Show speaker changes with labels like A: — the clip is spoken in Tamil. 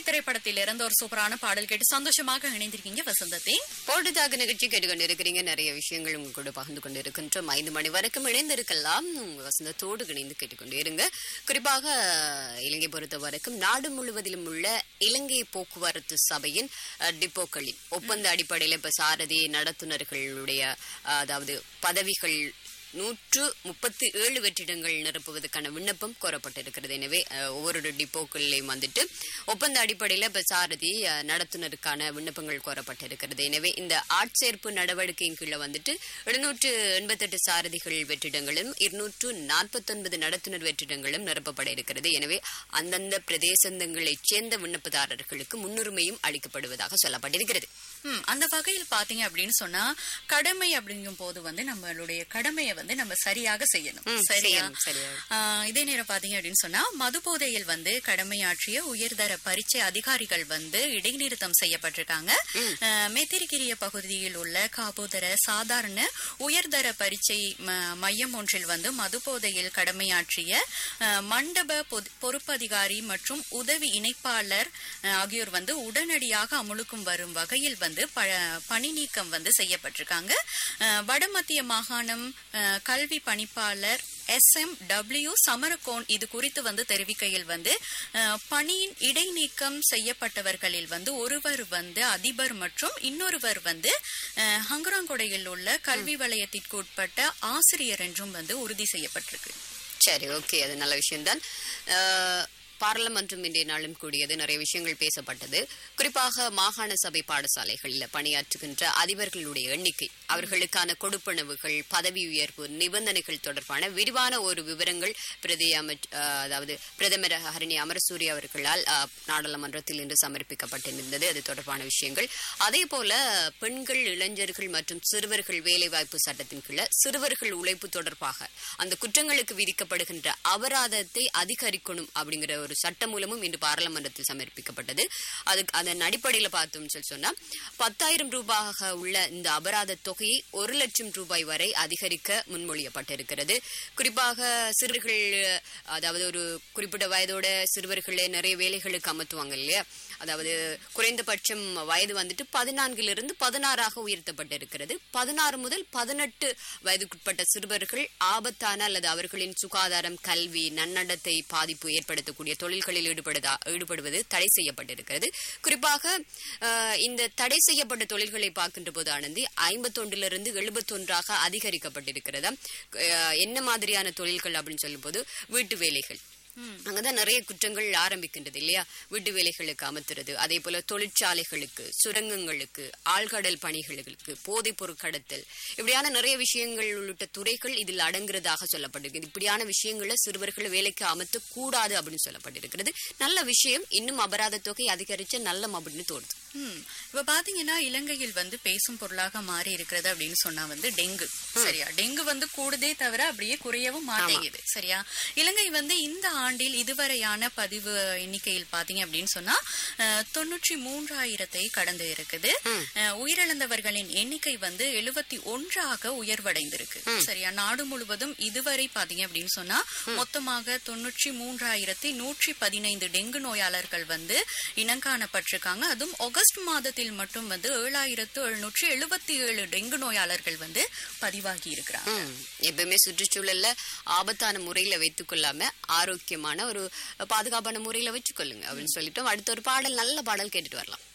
A: திரைப்படத்தில் இருந்து ஒரு சூப்பரான பாடல் கேட்டு சந்தோஷமாக இணைந்திருக்கீங்க வசந்தத்தை
B: போட்டுதாக நிகழ்ச்சி கேட்டுக்கொண்டிருக்கிறீங்க நிறைய விஷயங்கள் உங்க கூட பகிர்ந்து கொண்டு இருக்கின்றோம் ஐந்து மணி வரைக்கும் இணைந்திருக்கலாம் உங்க வசந்தத்தோடு இணைந்து கேட்டுக்கொண்டு இருங்க குறிப்பாக இலங்கை பொறுத்த வரைக்கும் நாடு முழுவதிலும் உள்ள இலங்கை போக்குவரத்து சபையின் அஹ், டிப்போக்களில் ஒப்பந்த அடிப்படையில் இப்ப சாரதி நடத்துனர்களுடைய அஹ், அதாவது பதவிகள் நூற்று முப்பத்தி ஏழு வெற்றிடங்கள் நிரப்புவதற்கான விண்ணப்பம் கோரப்பட்டிருக்கிறது எனவே அஹ், ஒவ்வொரு டிப்போக்கள்லையும் வந்துட்டு ஒப்பந்த அடிப்படையில் இப்ப சாரதி அஹ், நடத்துனருக்கான விண்ணப்பங்கள் கோரப்பட்டிருக்கிறது எனவே இந்த ஆட்சேர்ப்பு நடவடிக்கையின் கீழே வந்துட்டு எழுநூற்று எண்பத்தெட்டு சாரதிகள் வெற்றிடங்களும் இருநூற்று நாற்பத்தொன்பது நடத்துனர் வெற்றிடங்களும் நிரப்பப்பட இருக்கிறது எனவே அந்தந்த பிரதேசங்களைச் சேர்ந்த விண்ணப்பதாரர்களுக்கு முன்னுரிமையும் அளிக்கப்படுவதாக சொல்லப்பட்டிருக்கிறது
A: ம், அந்த வகையில் பாத்தீங்க அப்படின்னு சொன்னா கடமை அப்படிங்கும் போது வந்து நம்மளுடைய கடமையை வந்து நம்ம சரியாக செய்யணும்
B: ம்,
A: சரியா
B: செய்யணும், சரியா.
A: ஆ, இதே நேரம் பாத்தீங்க அப்படின்னு சொன்னா மது போதையில் வந்து கடமையாற்றிய உயர்தர பரீட்சை அதிகாரிகள் வந்து இடைநிறுத்தம் செய்யப்பட்டிருக்காங்க ஆ, மெத்திரிகிரிய பகுதியில் உள்ள காபோதர சாதாரண உயர்தர பரீட்சை ம- மையம் ஒன்றில் வந்து மது போதையில் கடமையாற்றிய ஆ, மண்டப பொது- பொறுப்பதிகாரி மற்றும் உதவி இணைப்பாளர் ஆ, ஆகியோர் வந்து உடனடியாக அமுலுக்கும் வரும் வகையில் வந்து ப- பணி நீக்கம் வந்து செய்யப்பட்டிருக்காங்க ஆ, வடமத்திய மாகாணம் ஆ, கல்வி பணிப்பாளர் எஸ் எம் டபிள்யூ சமரகோன் இது குறித்து வந்து தெரிவிக்கையில் வந்து அஹ், பணியின் இடைநீக்கம் செய்யப்பட்டவர்களில் வந்து ஒருவர் வந்து அதிபர் மற்றும் இன்னொருவர் வந்து அஹ், ஹங்கராங்கொடையில் உள்ள கல்வி வலயத்திற்கு உட்பட்ட ஆசிரியர் என்றும் வந்து உறுதி செய்யப்பட்டிருக்கு
B: சரி ஓகே அது நல்ல விஷயம்தான் அஹ், பாராளுமன்றம் இன்றைய நாளும் கூடியது நிறைய விஷயங்கள் பேசப்பட்டது குறிப்பாக மாகாண சபை பாடசாலைகளில் பணியாற்றுகின்ற அதிபர்களுடைய எண்ணிக்கை அவர்களுக்கான கொடுப்பனவுகள் பதவி உயர்வு நிபந்தனைகள் தொடர்பான விரிவான ஒரு விவரங்கள் பிரதி அமைச் அஹ், அதாவது பிரதமர் ஹரணி அமரசூரி அவர்களால் அஹ், நாடாளுமன்றத்தில் இன்று சமர்ப்பிக்கப்பட்டிருந்தது அது தொடர்பான விஷயங்கள் அதே போல பெண்கள் இளைஞர்கள் மற்றும் சிறுவர்கள் வேலைவாய்ப்பு சட்டத்தின் கீழே சிறுவர்கள் உழைப்பு தொடர்பாக அந்த குற்றங்களுக்கு விதிக்கப்படுகின்ற அபராதத்தை அதிகரிக்கணும் அப்படிங்கிற ஒரு சட்ட மூலமும் இன்று பாராளுமன்றத்தில் சமர்ப்பிக்கப்பட்டது அதுக்கு அதன் அடிப்படையில் பார்த்தோம்னு சொல்லி சொன்னா பத்தாயிரம் ரூபாயாக உள்ள இந்த அபராத தொகையை ஒரு லட்சம் ரூபாய் வரை அதிகரிக்க முன்மொழியப்பட்டிருக்கிறது குறிப்பாக சிறுவர்கள் அதாவது ஒரு குறிப்பிட்ட வயதோட சிறுவர்களை நிறைய வேலைகளுக்கு அமர்த்துவாங்க இல்லையா அதாவது குறைந்தபட்சம் வயது வந்துட்டு பதினான்கிலிருந்து பதினாறாக உயர்த்தப்பட்டிருக்கிறது பதினாறு முதல் பதினெட்டு வயதுக்குட்பட்ட சிறுவர்கள் ஆபத்தான அல்லது அவர்களின் சுகாதாரம் கல்வி நன்னடத்தை பாதிப்பு ஏற்படுத்தக்கூடிய தொழில்களில் ஈடுபடுதா ஈடுபடுவது தடை செய்யப்பட்டிருக்கிறது குறிப்பாக அஹ், இந்த தடை செய்யப்பட்ட தொழில்களை பார்க்கின்ற போது ஆனந்தி ஐம்பத்தொன்றிலிருந்து எழுபத்தொன்றாக அதிகரிக்கப்பட்டிருக்கிறதா அஹ், என்ன மாதிரியான தொழில்கள் அப்படின்னு சொல்லும்போது வீட்டு வேலைகள் அங்கதான் நிறைய குற்றங்கள் ஆரம்பிக்கின்றது இல்லையா வீட்டு வேலைகளுக்கு அமர்த்துறது அதே போல தொழிற்சாலைகளுக்கு சுரங்கங்களுக்கு ஆழ்கடல் பணிகளுக்கு போதைப் பொருள் கடத்தல் இப்படியான நிறைய விஷயங்கள் உள்ளிட்ட துறைகள் இதில் அடங்குறதாக சொல்லப்பட்டிருக்கு இப்படியான விஷயங்களை சிறுவர்கள் வேலைக்கு அமர்த்த கூடாது அப்படின்னு சொல்லப்பட்டிருக்கிறது நல்ல விஷயம் இன்னும் அபராத தொகை அதிகரிச்ச நல்லம் அப்படின்னு தோணுது
A: ம். இப்ப பாத்தீங்கன்னா இலங்கையில் வந்து பேசும் பொருளாக மாறி இருக்கிறது அப்படின்னு சொன்னா வந்து டெங்கு சரியா டெங்கு வந்து கூடுதே தவிர அப்படியே குறையவும் மாட்டேங்குது சரியா இலங்கை வந்து இந்த ஆண்டில் இதுவரையான பதிவு எண்ணிக்கையில் பாத்தீங்க அப்படின்னு சொன்னா அஹ், தொண்ணூற்றி மூன்றாயிரத்தை கடந்து இருக்குது அஹ், உயிரிழந்தவர்களின் எண்ணிக்கை வந்து எழுபத்தி ஒன்றாக உயர்வடைந்திருக்கு சரியா நாடு முழுவதும் இதுவரை பாத்தீங்க அப்படின்னு சொன்னா மொத்தமாக தொண்ணூற்றி மூன்றாயிரத்தி நூற்றி பதினைந்து டெங்கு நோயாளர்கள் வந்து இனங்காணப்பட்டிருக்காங்க அதுவும் ஆகஸ்ட் மாதத்தில் மட்டும் வந்து ஏழாயிரத்து எழுநூற்றி எழுபத்தி ஏழு டெங்கு நோயாளர்கள் வந்து பதிவாகி இருக்கிறாங்க
B: ம். எப்பவுமே சுற்றுச்சூழல்ல ஆபத்தான முறையில வைத்துக் கொள்ளாம ஆரோக்கியமான ஒரு பாதுகாப்பான முறையில வச்சுக்கொள்ளுங்க அப்படின்னு சொல்லிட்டோம் அடுத்த ஒரு பாடல் நல்ல பாடல் கேட்டுட்டு வரலாம்